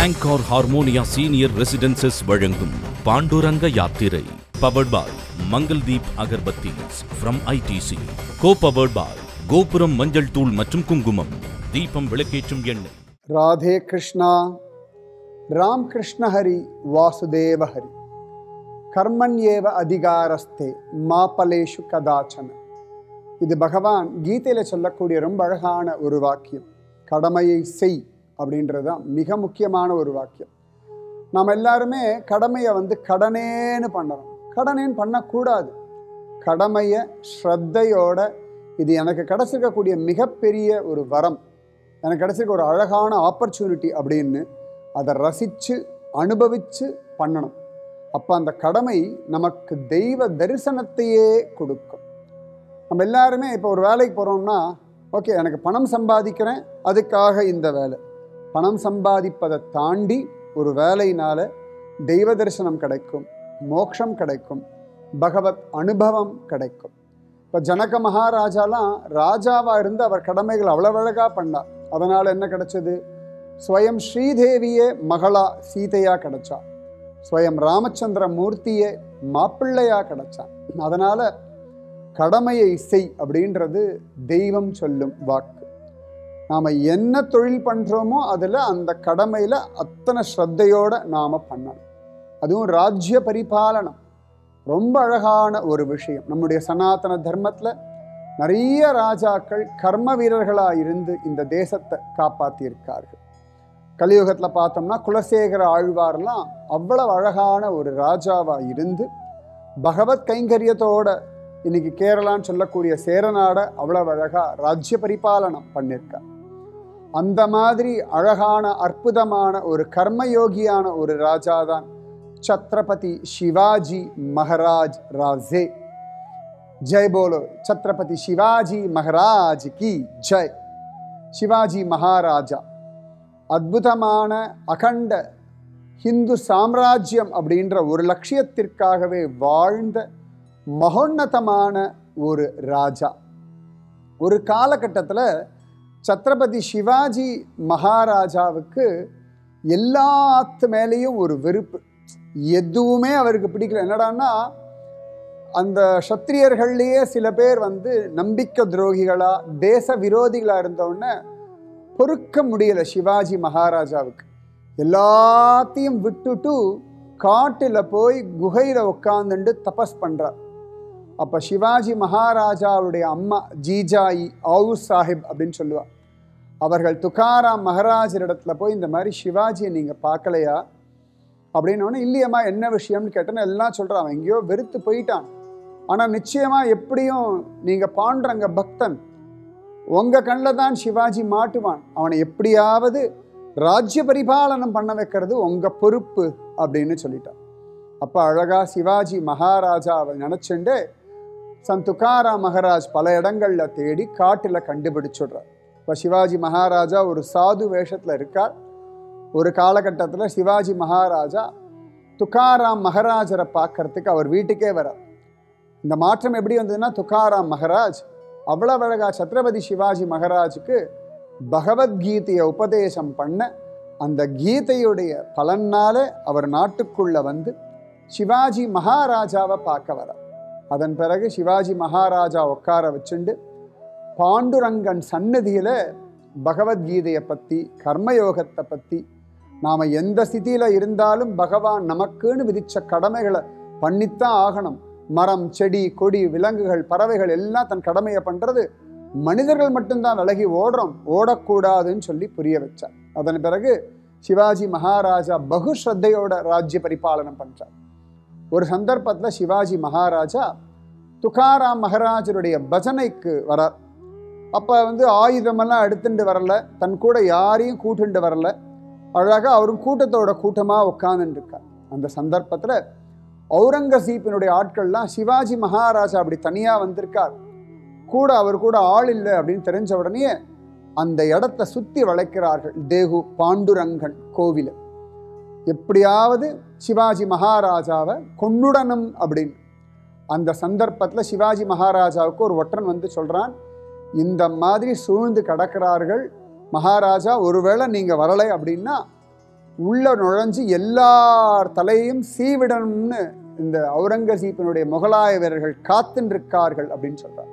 anchor Harmonia senior residences வழங்கும் பாண்டுரங்க யாத்திரை powered by Mangaldeep agarbattis from ITC co powered by Gopuram மஞ்சள் தூள் மற்றும் குங்குமம் தீபம் விளக்கேற்றும் எண்ணெய் ராதே கிருஷ்ணா ராம் கிருஷ்ண ஹரி வாசுதேவ ஹரி கர்மண்யேவ அதிகாரஸ்தே மாபலேஷு கதாச்சன இது பகவான் கீதையில் சொல்லக்கூடிய ரொம்ப அழகான ஒரு வாக்கியம் கடமையை செய் அப்படின்றது தான் மிக முக்கியமான ஒரு வாக்கியம் நாம் எல்லாருமே கடமையை வந்து கடனேன்னு பண்ணுறோம் கடனேன்னு பண்ணக்கூடாது கடமையை ஸ்ரத்தையோட இது எனக்கு கிடச்சிருக்கக்கூடிய மிகப்பெரிய ஒரு வரம் எனக்கு கிடச்சிருக்க ஒரு அழகான ஆப்பர்ச்சுனிட்டி அப்படின்னு அதை ரசித்து அனுபவித்து பண்ணணும் அப்போ அந்த கடமை நமக்கு தெய்வ தரிசனத்தையே கொடுக்கும் நம்ம எல்லாருமே இப்போ ஒரு வேலைக்கு போகிறோம்னா ஓகே எனக்கு பணம் சம்பாதிக்கிறேன் அதுக்காக இந்த வேலை பணம் சம்பாதிப்பதை தாண்டி ஒரு வேலையினால் தெய்வ தரிசனம் கிடைக்கும் மோட்சம் கிடைக்கும் பகவத் அனுபவம் கிடைக்கும் இப்போ ஜனக மகாராஜாலாம் ராஜாவாக இருந்து அவர் கடமைகள் அவ்வளவு அழகாக பண்ணார் அதனால் என்ன கிடைச்சது ஸ்வயம் ஸ்ரீதேவியே மகளா சீதையா கிடைச்சா ஸ்வயம் ராமச்சந்திர மூர்த்தியே மாப்பிள்ளையா கிடைச்சான் அதனால கடமையை செய் அப்படின்றது தெய்வம் சொல்லும் வாக்கு நாம் என்ன தொழில் பண்ணுறோமோ அதில் அந்த கடமையில் அத்தனை ஸ்ரத்தையோட நாம் பண்ணணும் அதுவும் ராஜ்ய பரிபாலனம் ரொம்ப அழகான ஒரு விஷயம் நம்முடைய சனாதன தர்மத்தில் நிறைய ராஜாக்கள் கர்ம வீரர்களாக இருந்து இந்த தேசத்தை காப்பாற்றியிருக்கார்கள் கலியுகத்தில் பார்த்தோம்னா குலசேகர ஆழ்வார்லாம் அவ்வளவு அழகான ஒரு ராஜாவாக இருந்து பகவத் கைங்கரியத்தோட இன்னைக்கு கேரளான்னு சொல்லக்கூடிய சேரநாடை அவ்வளவு அழகாக ராஜ்ய பரிபாலனம் பண்ணியிருக்கார் அந்த மாதிரி அழகான அற்புதமான ஒரு கர்மயோகியான ஒரு ராஜா தான் சத்ரபதி சிவாஜி மகாராஜ் ராஜே ஜெய் போலோ சத்ரபதி சிவாஜி மகாராஜ் கி ஜெய் சிவாஜி மகாராஜா அற்புதமான அகண்ட ஹிந்து சாம்ராஜ்யம் அப்படின்ற ஒரு லட்சியத்திற்காகவே வாழ்ந்த மகோன்னதமான ஒரு ராஜா ஒரு காலகட்டத்தில் சத்ரபதி சிவாஜி மகாராஜாவுக்கு எல்லாத்து மேலேயும் ஒரு வெறுப்பு எதுவுமே அவருக்கு பிடிக்கல என்னடான்னா அந்த சத்திரியர்கள்லேயே சில பேர் வந்து நம்பிக்கை துரோகிகளா தேச விரோதிகளாக இருந்தவுடனே பொறுக்க முடியலை சிவாஜி மகாராஜாவுக்கு எல்லாத்தையும் விட்டுட்டு காட்டில் போய் குகையில் உட்காந்துட்டு தபஸ் பண்ணுறார் அப்போ சிவாஜி மகாராஜாவுடைய அம்மா ஜீஜாயி ஆவுஸ் சாஹிப் அப்படின்னு சொல்லுவாள் அவர்கள் துக்காராம் மகாராஜரிடத்துல போய் இந்த மாதிரி சிவாஜியை நீங்கள் பார்க்கலையா அப்படின்னோடனே இல்லையம்மா என்ன விஷயம்னு கேட்டேன்னா எல்லாம் சொல்கிறான் அவன் எங்கேயோ வெறுத்து போயிட்டான் ஆனால் நிச்சயமாக எப்படியும் நீங்கள் பாண்டுறங்க பக்தன் உங்கள் கண்ணில் தான் சிவாஜி மாட்டுவான் அவனை எப்படியாவது ராஜ்ய பரிபாலனம் பண்ண வைக்கிறது உங்கள் பொறுப்பு அப்படின்னு சொல்லிட்டான் அப்போ அழகா சிவாஜி மகாராஜா அவள் நினச்சிண்டு சன் துக்காராம் மகாராஜ் பல இடங்களில் தேடி காட்டில் கண்டுபிடிச்சுடுறார் இப்போ சிவாஜி மகாராஜா ஒரு சாது வேஷத்தில் இருக்கார் ஒரு காலகட்டத்தில் சிவாஜி மகாராஜா துக்காராம் மகாராஜரை பார்க்கறதுக்கு அவர் வீட்டுக்கே வரார் இந்த மாற்றம் எப்படி வந்ததுன்னா துக்காராம் மகாராஜ் அவ்வளவு அழகா சத்ரபதி சிவாஜி மகாராஜுக்கு பகவத்கீதையை உபதேசம் பண்ண அந்த கீதையுடைய பலனால அவர் நாட்டுக்குள்ள வந்து சிவாஜி மகாராஜாவை பார்க்க வரார் அதன் பிறகு சிவாஜி மகாராஜா உட்கார வச்சுண்டு பாண்டுரங்கன் சன்னதியில் பகவத்கீதையை பற்றி கர்மயோகத்தை பற்றி நாம் எந்த ஸ்திதியில் இருந்தாலும் பகவான் நமக்குன்னு விதித்த கடமைகளை பண்ணித்தான் ஆகணும் மரம் செடி கொடி விலங்குகள் பறவைகள் எல்லாம் தன் கடமையை பண்ணுறது மனிதர்கள் மட்டும்தான் விலகி ஓடுறோம் ஓடக்கூடாதுன்னு சொல்லி புரிய வச்சார் அதன் பிறகு சிவாஜி மகாராஜா பகு ஸ்ரத்தையோட ராஜ்ய பரிபாலனம் பண்ணுறார் ஒரு சந்தர்ப்பத்தில் சிவாஜி மகாராஜா துகாராம் மகாராஜருடைய பஜனைக்கு வரார் அப்போ வந்து ஆயுதமெல்லாம் எடுத்துட்டு வரல தன் கூட யாரையும் கூட்டுண்டு வரல அழகாக அவரும் கூட்டத்தோட கூட்டமாக உட்காந்துட்டு இருக்கார் அந்த சந்தர்ப்பத்தில் அவுரங்கசீப்பினுடைய ஆட்கள்லாம் சிவாஜி மகாராஜா அப்படி தனியாக வந்திருக்கார் கூட அவர் கூட ஆள் இல்லை அப்படின்னு தெரிஞ்ச உடனே அந்த இடத்த சுற்றி வளைக்கிறார்கள் தேகு பாண்டுரங்கன் கோவிலை எப்படியாவது சிவாஜி மகாராஜாவை கொன்னுடணும் அப்படின்னு அந்த சந்தர்ப்பத்தில் சிவாஜி மகாராஜாவுக்கு ஒரு ஒற்றன் வந்து சொல்கிறான் இந்த மாதிரி சூழ்ந்து கிடக்கிறார்கள் மகாராஜா ஒருவேளை நீங்கள் வரலை அப்படின்னா உள்ள நுழைஞ்சு எல்லார் தலையையும் சீவிடணும்னு இந்த அவுரங்கசீப்பினுடைய முகலாய வீரர்கள் காத்துருக்கார்கள் அப்படின்னு சொல்றார்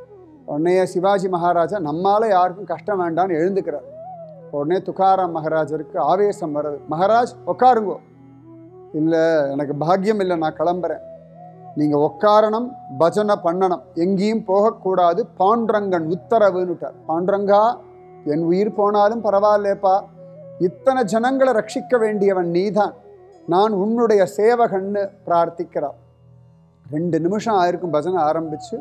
உடனே சிவாஜி மகாராஜா நம்மால யாருக்கும் கஷ்டம் வேண்டாம்னு எழுந்துக்கிறார் உடனே துக்காராம் மகாராஜருக்கு ஆவேசம் வருது மகாராஜ் உட்காருங்கோ இல்லை எனக்கு பாக்கியம் இல்லை நான் கிளம்புறேன் நீங்கள் உட்காரணும் பஜனை பண்ணணும் எங்கேயும் போகக்கூடாது பாண்டரங்கன் உத்தரவுன்னுட்டார் பாண்டரங்கா என் உயிர் போனாலும் பரவாயில்லேப்பா இத்தனை ஜனங்களை ரட்சிக்க வேண்டியவன் நீதான் நான் உன்னுடைய சேவகன்னு பிரார்த்திக்கிறார் ரெண்டு நிமிஷம் ஆயிருக்கும் பஜனை ஆரம்பிச்சு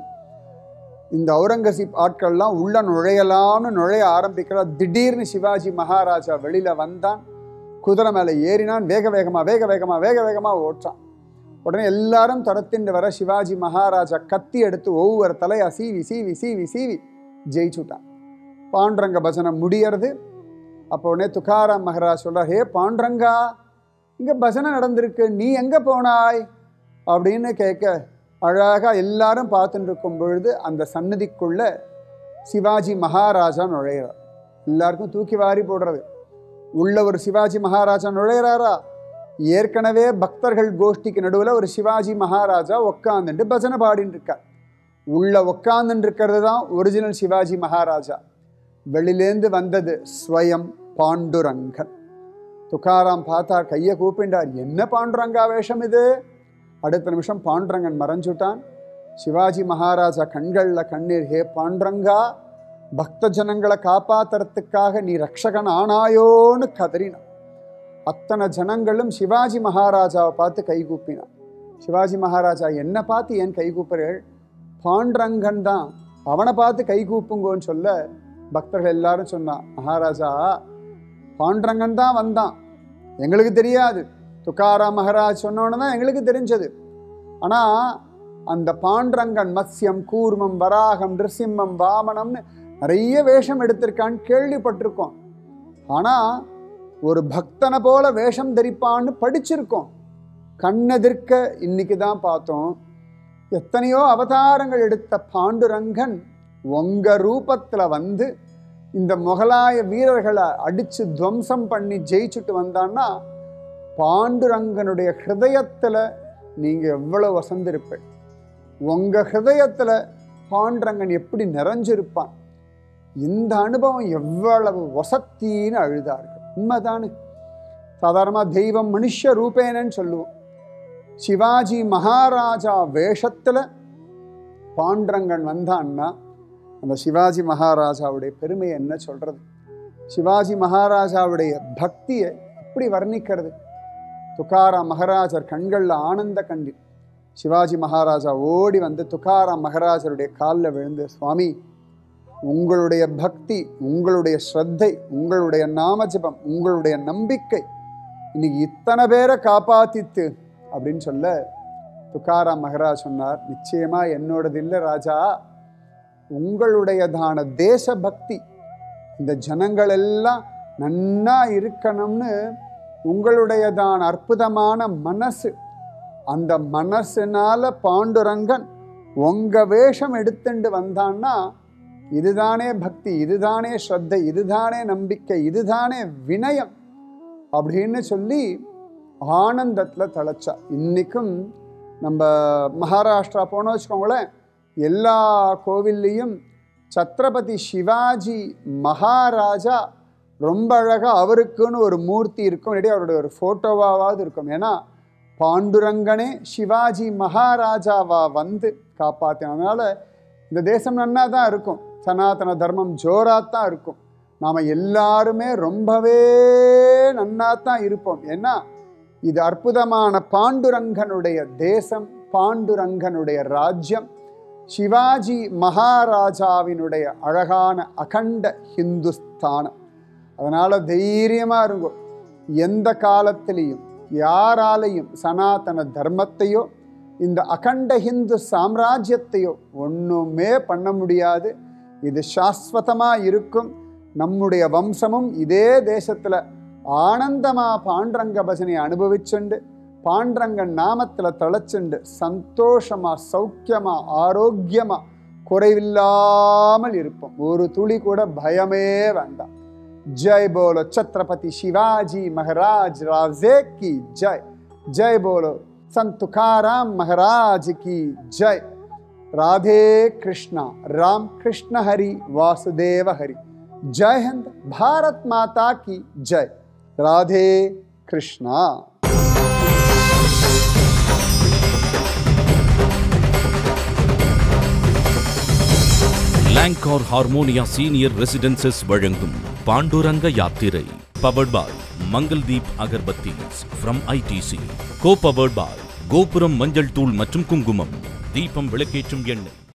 இந்த அவுரங்கசீப் ஆட்கள்லாம் உள்ள நுழையலாம்னு நுழைய ஆரம்பிக்கிறார் திடீர்னு சிவாஜி மகாராஜா வெளியில வந்தான் குதிரை மேலே ஏறினான் வேக வேகமா வேக வேகமா வேக வேகமா ஓட்டான் உடனே எல்லாரும் துரத்திண்டு வர சிவாஜி மகாராஜா கத்தி எடுத்து ஒவ்வொரு தலையா சீவி சீவி சீவி சீவி ஜெயிச்சுட்டான் பாண்டரங்க பஜனை முடியறது அப்போ உடனே துக்காராம் மகாராஜ் சொல்றார் ஹே பாண்டரங்கா இங்க பஜனை நடந்திருக்கு நீ எங்க போனாய் அப்படின்னு கேட்க அழகா எல்லாரும் பார்த்துட்டு இருக்கும் பொழுது அந்த சன்னதிக்குள்ள சிவாஜி மகாராஜா நுழையிறார் எல்லாருக்கும் தூக்கி வாரி போடுறது உள்ள ஒரு சிவாஜி மகாராஜா நுழையிறாரா ஏற்கனவே பக்தர்கள் கோஷ்டிக்கு நடுவில் ஒரு சிவாஜி மகாராஜா உக்காந்துட்டு பஜனை பாடின்னு இருக்கார் உள்ள உக்காந்துட்டு இருக்கிறது தான் ஒரிஜினல் சிவாஜி மகாராஜா வெளியிலேந்து வந்தது ஸ்வயம் பாண்டுரங்கன் துக்காராம் பார்த்தார் கையை கூப்பிண்டார் என்ன பாண்டுரங்கா வேஷம் இது அடுத்த நிமிஷம் பாண்டுரங்கன் மறைஞ்சுட்டான் சிவாஜி மகாராஜா கண்களில் கண்ணீர் ஹே பாண்டுரங்கா பக்த ஜனங்களை காப்பாத்துறதுக்காக நீ ரக்ஷகன் ஆனாயோன்னு கதறினான் அத்தனை ஜனங்களும் சிவாஜி மகாராஜாவை பார்த்து கை கூப்பினான் சிவாஜி மகாராஜா என்ன பார்த்து ஏன் கை கூப்புறீர்கள் பாண்டரங்கன் தான் அவனை பார்த்து கை கூப்புங்கோன்னு சொல்ல பக்தர்கள் எல்லாரும் சொன்னான் மகாராஜா பாண்டரங்கன் தான் வந்தான் எங்களுக்கு தெரியாது துக்காராம் மகாராஜ் சொன்னோன்னு தான் எங்களுக்கு தெரிஞ்சது ஆனால் அந்த பாண்டரங்கன் மத்ஸ்யம் கூர்மம் வராகம் நிருசிம்மம் வாமனம்னு நிறைய வேஷம் எடுத்திருக்கான்னு கேள்விப்பட்டிருக்கோம் ஆனால் ஒரு பக்தனை போல வேஷம் தரிப்பான்னு படிச்சிருக்கோம் கண்ணெதிர்க்க இன்னைக்கு தான் பார்த்தோம் எத்தனையோ அவதாரங்கள் எடுத்த பாண்டுரங்கன் உங்க ரூபத்தில் வந்து இந்த முகலாய வீரர்களை அடித்து துவம்சம் பண்ணி ஜெயிச்சுட்டு வந்தான்னா பாண்டுரங்கனுடைய ஹிருதயத்தில் நீங்கள் எவ்வளோ வசந்திருப்பீங்க உங்கள் ஹிருதயத்தில் பாண்டுரங்கன் எப்படி நிறைஞ்சிருப்பான் இந்த அனுபவம் எவ்வளவு வசத்தின்னு அழுதார்கள் உண்மைதானே சாதாரணமாக தெய்வம் மனுஷ ரூபேனன்னு சொல்லுவோம் சிவாஜி மகாராஜா வேஷத்தில் பாண்டரங்கன் வந்தான்னா அந்த சிவாஜி மகாராஜாவுடைய பெருமை என்ன சொல்றது சிவாஜி மகாராஜாவுடைய பக்தியை எப்படி வர்ணிக்கிறது துக்காராம் மகாராஜர் கண்களில் ஆனந்த கண்ணீர் சிவாஜி மகாராஜா ஓடி வந்து துக்காராம் மகாராஜருடைய காலில் விழுந்து சுவாமி உங்களுடைய பக்தி உங்களுடைய ஸ்ரத்தை உங்களுடைய நாமஜபம் உங்களுடைய நம்பிக்கை இன்னைக்கு இத்தனை பேரை காப்பாத்தித்து அப்படின்னு சொல்ல துக்காராம் மகராஜ் சொன்னார் நிச்சயமா என்னோடது இல்லை ராஜா உங்களுடையதான தேசபக்தி இந்த ஜனங்கள் எல்லாம் நன்னா இருக்கணும்னு உங்களுடையதான அற்புதமான மனசு அந்த மனசுனால பாண்டுரங்கன் உங்க வேஷம் எடுத்துண்டு வந்தான்னா இதுதானே பக்தி இதுதானே ஸ்ரத்தை இதுதானே நம்பிக்கை இதுதானே வினயம் அப்படின்னு சொல்லி ஆனந்தத்தில் தழைச்சா இன்றைக்கும் நம்ம மகாராஷ்டிரா போனோம் வச்சுக்கோங்களேன் எல்லா கோவில்லையும் சத்ரபதி சிவாஜி மகாராஜா ரொம்ப அழகாக அவருக்குன்னு ஒரு மூர்த்தி இருக்கும் இல்லாட்டி அவருடைய ஒரு ஃபோட்டோவாவது இருக்கும் ஏன்னா பாண்டுரங்கனே சிவாஜி மகாராஜாவா வந்து காப்பாற்றின அதனால் இந்த தேசம் நன்னா தான் இருக்கும் சனாதன தர்மம் ஜோராக தான் இருக்கும் நாம் எல்லாருமே ரொம்பவே நன்னா தான் இருப்போம் ஏன்னா இது அற்புதமான பாண்டுரங்கனுடைய தேசம் பாண்டுரங்கனுடைய ராஜ்யம் சிவாஜி மகாராஜாவினுடைய அழகான அகண்ட ஹிந்துஸ்தானம் அதனால் தைரியமாக இருங்கோ எந்த காலத்திலையும் யாராலையும் சனாதன தர்மத்தையோ இந்த அகண்ட ஹிந்து சாம்ராஜ்யத்தையோ ஒன்றுமே பண்ண முடியாது இது சாஸ்வதமாக இருக்கும் நம்முடைய வம்சமும் இதே தேசத்தில் ஆனந்தமாக பாண்டரங்க பஜனை அனுபவிச்சுண்டு பாண்டரங்கன் நாமத்தில் தழைச்சுண்டு சந்தோஷமாக சௌக்கியமாக ஆரோக்கியமாக குறைவில்லாமல் இருப்போம் ஒரு துளி கூட பயமே வேண்டாம் जय बोलो छत्रपति शिवाजी महाराज राजे की जय जय बोलो संत तुकाराम महाराज की जय राधे कृष्णा राम कृष्ण हरि वासुदेव हरि जय हिंद भारत माता की जय Radhe Krishna Lancor Harmonia senior residences வழங்கும் பாண்டுரங்க யாத்திரை powered by Mangaldeep agarbattis from ITC co powered by Gopuram மஞ்சள் தூள் மற்றும் குங்குமம் தீபம் விளக்கேற்றும் எண்ணெய்